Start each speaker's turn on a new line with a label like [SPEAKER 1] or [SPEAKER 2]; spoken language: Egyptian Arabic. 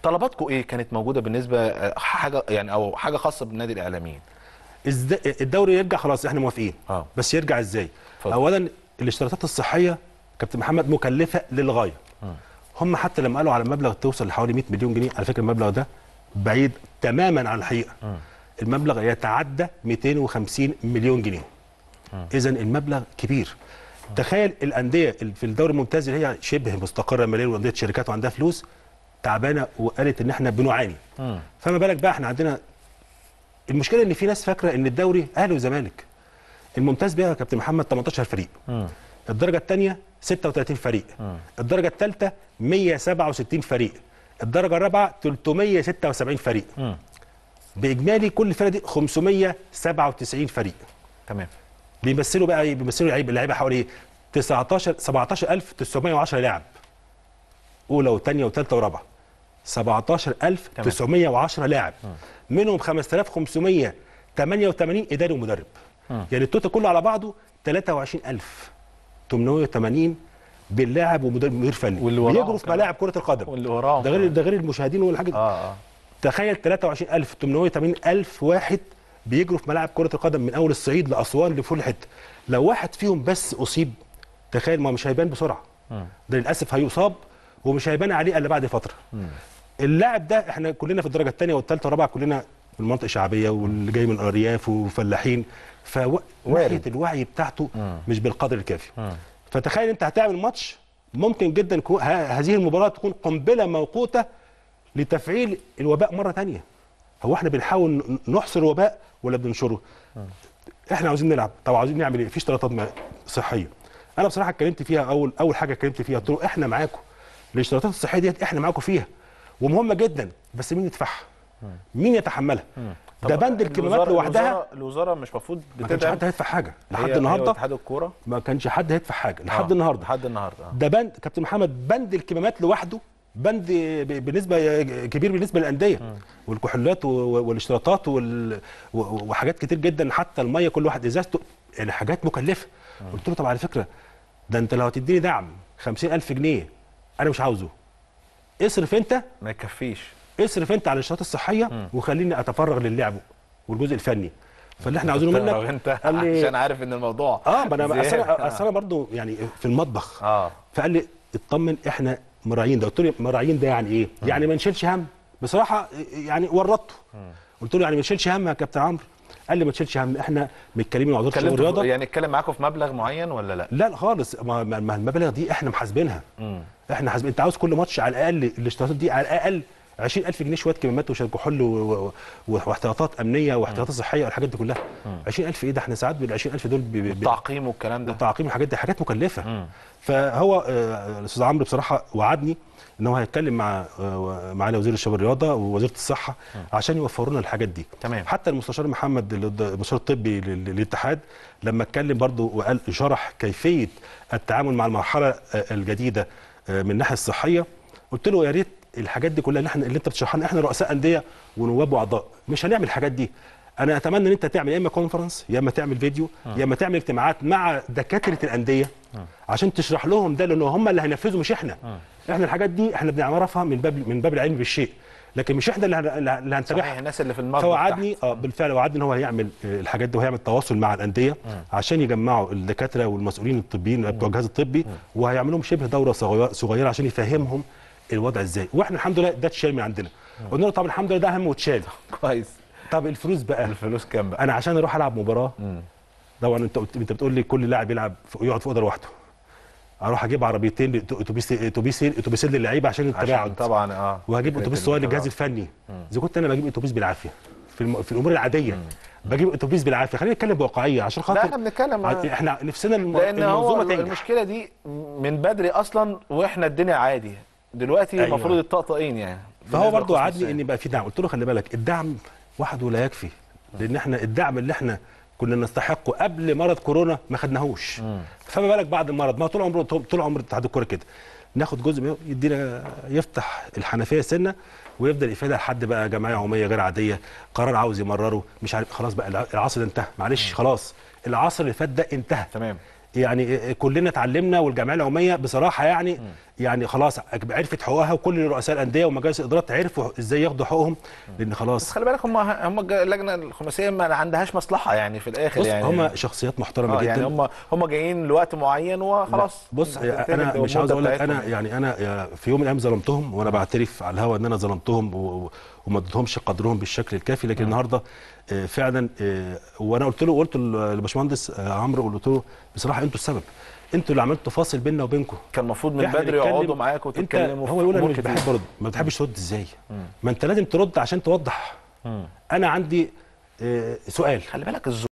[SPEAKER 1] طلباتكم ايه كانت موجوده بالنسبه آه، حاجه يعني او حاجه خاصه بالنادي الاعلاميين
[SPEAKER 2] إزد- الدوري يرجع خلاص احنا موافقين
[SPEAKER 1] آه.
[SPEAKER 2] بس يرجع ازاي
[SPEAKER 1] اتفضل.
[SPEAKER 2] اولا الاشتراطات الصحيه كابتن محمد مكلفه للغايه هم حتى لما قالوا على مبلغ توصل لحوالي 100 مليون جنيه على فكره المبلغ ده بعيد تماما عن الحقيقه المبلغ يتعدى 250 مليون جنيه اذا المبلغ كبير تخيل الانديه في الدوري الممتاز اللي هي شبه مستقره ماليا وانديه شركات وعندها فلوس تعبانه وقالت ان احنا بنعاني فما بالك بقى احنا عندنا المشكله ان في ناس فاكره ان الدوري اهلي وزمالك الممتاز بيها يا كابتن محمد 18 فريق الدرجه الثانيه 36 فريق الدرجه الثالثه 167 فريق الدرجه الرابعه 376 فريق باجمالي كل الفرق دي 597 فريق
[SPEAKER 1] تمام
[SPEAKER 2] بيمثلوا بقى إيه؟ بيمثلوا لعيبه اللعيبه حوالي 19 17910 لاعب اولى وثانيه وثالثه ورابعه 17910 لاعب منهم 5588 اداري ومدرب يعني التوتال كله على بعضه 23880 باللاعب ومدرب مدير فني
[SPEAKER 1] واللي وراهم
[SPEAKER 2] بيجروا في
[SPEAKER 1] كمان.
[SPEAKER 2] ملاعب كره القدم
[SPEAKER 1] واللي وراهم
[SPEAKER 2] ده غير ده غير المشاهدين والحاجات
[SPEAKER 1] اه اه
[SPEAKER 2] تخيل 23880 الف واحد بيجروا في ملاعب كره القدم من اول الصعيد لاسوان لكل حته لو واحد فيهم بس اصيب تخيل ما مش هيبان بسرعه ده للاسف هيصاب ومش هيبان عليه الا بعد فتره اللاعب ده احنا كلنا في الدرجه الثانيه والثالثه والرابعه كلنا من مناطق شعبيه واللي جاي من ارياف وفلاحين فناحيه الوعي بتاعته مش بالقدر الكافي فتخيل انت هتعمل ماتش ممكن جدا يكون- ه- هذه المباراه تكون قنبله موقوته لتفعيل الوباء مره تانية هو احنا بنحاول ن- نحصر الوباء ولا بننشره احنا عاوزين نلعب طب عاوزين نعمل ايه في اشتراطات ما- صحيه انا بصراحه اتكلمت فيها اول اول حاجه اتكلمت فيها قلت له احنا معاكم الاشتراطات الصحيه ديت احنا معاكم فيها ومهمه جدا بس مين يدفعها مين يتحملها ده
[SPEAKER 1] طب
[SPEAKER 2] بند الكمامات
[SPEAKER 1] الوزارة-
[SPEAKER 2] لوحدها
[SPEAKER 1] الوزارة- الوزاره مش المفروض
[SPEAKER 2] ما كانش حد هيدفع حاجه لحد
[SPEAKER 1] هي-
[SPEAKER 2] النهارده
[SPEAKER 1] هي اتحاد الكوره
[SPEAKER 2] ما كانش حد هيدفع حاجه لحد
[SPEAKER 1] آه،
[SPEAKER 2] النهارده
[SPEAKER 1] لحد النهارده آه.
[SPEAKER 2] ده بند كابتن محمد بند الكمامات لوحده بند ب- بالنسبه كبير بالنسبه للانديه والكحولات و- و- والاشتراطات وال- و- وحاجات كتير جدا حتى الميه كل واحد ازازته يعني حاجات مكلفه قلت له طب على فكره ده انت لو هتديني دعم 50000 جنيه انا مش عاوزه اصرف انت
[SPEAKER 1] ما يكفيش
[SPEAKER 2] اصرف انت على الاشتراطات الصحيه وخليني اتفرغ للعب والجزء الفني فاللي احنا عاوزينه
[SPEAKER 1] تقرا
[SPEAKER 2] منك
[SPEAKER 1] انت
[SPEAKER 2] قال لي
[SPEAKER 1] عشان عارف ان الموضوع
[SPEAKER 2] اه ما انا اصل
[SPEAKER 1] زيادة.
[SPEAKER 2] انا اصل انا برضه يعني في المطبخ
[SPEAKER 1] اه
[SPEAKER 2] فقال لي اطمن احنا مراعيين ده قلت له مراعيين ده يعني ايه؟ يعني ما نشيلش هم بصراحه يعني ورطته قلت له يعني ما نشيلش هم يا كابتن عمرو قال لي ما تشيلش هم احنا متكلمين مع وزاره الشباب
[SPEAKER 1] اتكلمت
[SPEAKER 2] والرياضه
[SPEAKER 1] يعني اتكلم معاكم في مبلغ معين ولا لا
[SPEAKER 2] لا لا خالص ما ما- ما المبالغ دي احنا محاسبينها احنا حاسبين انت عاوز كل ماتش على الاقل الاشتراطات دي على الاقل 20000 جنيه شويه كمامات وشويه كحول و- و- و- واحتياطات امنيه واحتياطات صحيه والحاجات دي كلها 20000 ايه ده احنا ساعات بال 20000 دول ب- ب- ب-
[SPEAKER 1] التعقيم والكلام ده
[SPEAKER 2] التعقيم والحاجات دي حاجات مكلفه فهو آه، الاستاذ عمرو بصراحه وعدني ان هو هيتكلم مع آه، معالي وزير الشباب والرياضه ووزيره الصحه عشان يوفروا لنا الحاجات دي
[SPEAKER 1] تمام.
[SPEAKER 2] حتى المستشار محمد اللي د- المستشار الطبي لل- للاتحاد لما اتكلم برضو وقال شرح كيفيه التعامل مع المرحله آه، الجديده آه، من الناحيه الصحيه قلت له يا ريت الحاجات دي كلها اللي احنا اللي انت بتشرحها لنا احنا رؤساء انديه ونواب واعضاء مش هنعمل الحاجات دي انا اتمنى ان انت تعمل يا اما كونفرنس يا اما تعمل فيديو يا اما تعمل اجتماعات مع دكاتره الانديه عشان تشرح لهم ده لان هم اللي هينفذوا مش احنا احنا الحاجات دي احنا بنعرفها من باب من باب العلم بالشيء لكن مش احنا اللي هن- اللي
[SPEAKER 1] صحيح
[SPEAKER 2] هنتابعها
[SPEAKER 1] الناس اللي في المطبخ
[SPEAKER 2] فوعدني اه بالفعل وعدني ان هو هيعمل آه، الحاجات دي وهيعمل تواصل مع الانديه عشان يجمعوا الدكاتره والمسؤولين الطبيين بتوع الجهاز الطبي وهيعملوا لهم شبه دوره صغيره صغيره عشان يفهمهم الوضع ازاي واحنا الحمد لله ده اتشال من عندنا قلنا له طب الحمد لله ده اهم واتشال
[SPEAKER 1] كويس
[SPEAKER 2] طب الفلوس بقى
[SPEAKER 1] الفلوس كام بقى
[SPEAKER 2] انا عشان اروح العب مباراه طبعا انت قلت- انت بتقول لي كل لاعب يلعب في- يقعد في اوضه لوحده اروح اجيب عربيتين اتوبيس اتوبيس اتوبيسين للعيبه عشان
[SPEAKER 1] عشان
[SPEAKER 2] التباعد
[SPEAKER 1] طبعا اه
[SPEAKER 2] وهجيب
[SPEAKER 1] فكرة
[SPEAKER 2] اتوبيس صغير للجهاز
[SPEAKER 1] التباعد.
[SPEAKER 2] الفني اذا كنت انا بجيب اتوبيس بالعافيه في, الم... في الامور العاديه بجيب اتوبيس بالعافيه خلينا نتكلم بواقعيه عشان خاطر
[SPEAKER 1] لا احنا بنتكلم
[SPEAKER 2] ع-
[SPEAKER 1] عن-
[SPEAKER 2] احنا نفسنا الم...
[SPEAKER 1] لان هو
[SPEAKER 2] المنظومه تنجح
[SPEAKER 1] المشكله دي من بدري اصلا واحنا الدنيا عادي دلوقتي
[SPEAKER 2] أيوة.
[SPEAKER 1] المفروض الطقطقين يعني
[SPEAKER 2] فهو
[SPEAKER 1] بالنسبة
[SPEAKER 2] برضو
[SPEAKER 1] للقسم
[SPEAKER 2] وعدني
[SPEAKER 1] الثاني.
[SPEAKER 2] ان يبقى في دعم قلت له خلي بالك الدعم وحده لا يكفي لان احنا الدعم اللي احنا كنا نستحقه قبل مرض كورونا ما خدناهوش فما بالك بعد المرض ما طول عمره طول عمر اتحاد الكوره كده ناخد جزء منه يدينا يفتح الحنفيه سنه ويفضل يفيدها لحد بقى جمعيه عموميه غير عاديه قرار عاوز يمرره مش عارف خلاص بقى العصر ده انتهى معلش خلاص العصر اللي فات ده انتهى
[SPEAKER 1] تمام
[SPEAKER 2] يعني كلنا اتعلمنا والجمعيه العموميه بصراحه يعني يعني خلاص عرفت حقوقها وكل رؤساء الانديه ومجالس الادارات عرفوا ازاي ياخدوا حقوقهم لان
[SPEAKER 1] بس
[SPEAKER 2] خلاص
[SPEAKER 1] خلي بالك هم هم الج- اللجنه الخماسيه ما عندهاش مصلحه يعني في الاخر
[SPEAKER 2] بص
[SPEAKER 1] يعني
[SPEAKER 2] هم شخصيات محترمه
[SPEAKER 1] اه
[SPEAKER 2] جدا
[SPEAKER 1] يعني هم هم جايين لوقت معين وخلاص
[SPEAKER 2] بص
[SPEAKER 1] هتنتهي
[SPEAKER 2] انا مش عاوز
[SPEAKER 1] المدة
[SPEAKER 2] اقول لك انا
[SPEAKER 1] بتاعتهم.
[SPEAKER 2] يعني انا في يوم من الايام ظلمتهم وانا بعترف على الهوا ان انا ظلمتهم و- و- وما اديتهمش قدرهم بالشكل الكافي لكن النهارده آه، فعلا آه، وانا قلت له قلت للباشمهندس آه، عمرو قلت له بصراحه انتوا السبب انتوا اللي عملتوا فاصل بيننا وبينكم
[SPEAKER 1] كان المفروض من
[SPEAKER 2] إحنا
[SPEAKER 1] بدري
[SPEAKER 2] نتكلم-
[SPEAKER 1] يقعدوا معاك
[SPEAKER 2] انت
[SPEAKER 1] وتتكلموا
[SPEAKER 2] هو يقول انا
[SPEAKER 1] أمور
[SPEAKER 2] مش
[SPEAKER 1] كتير.
[SPEAKER 2] بحب ارد ما بتحبش ترد ازاي ما انت لازم ترد عشان توضح انا عندي آه، سؤال
[SPEAKER 1] خلي بالك الظروف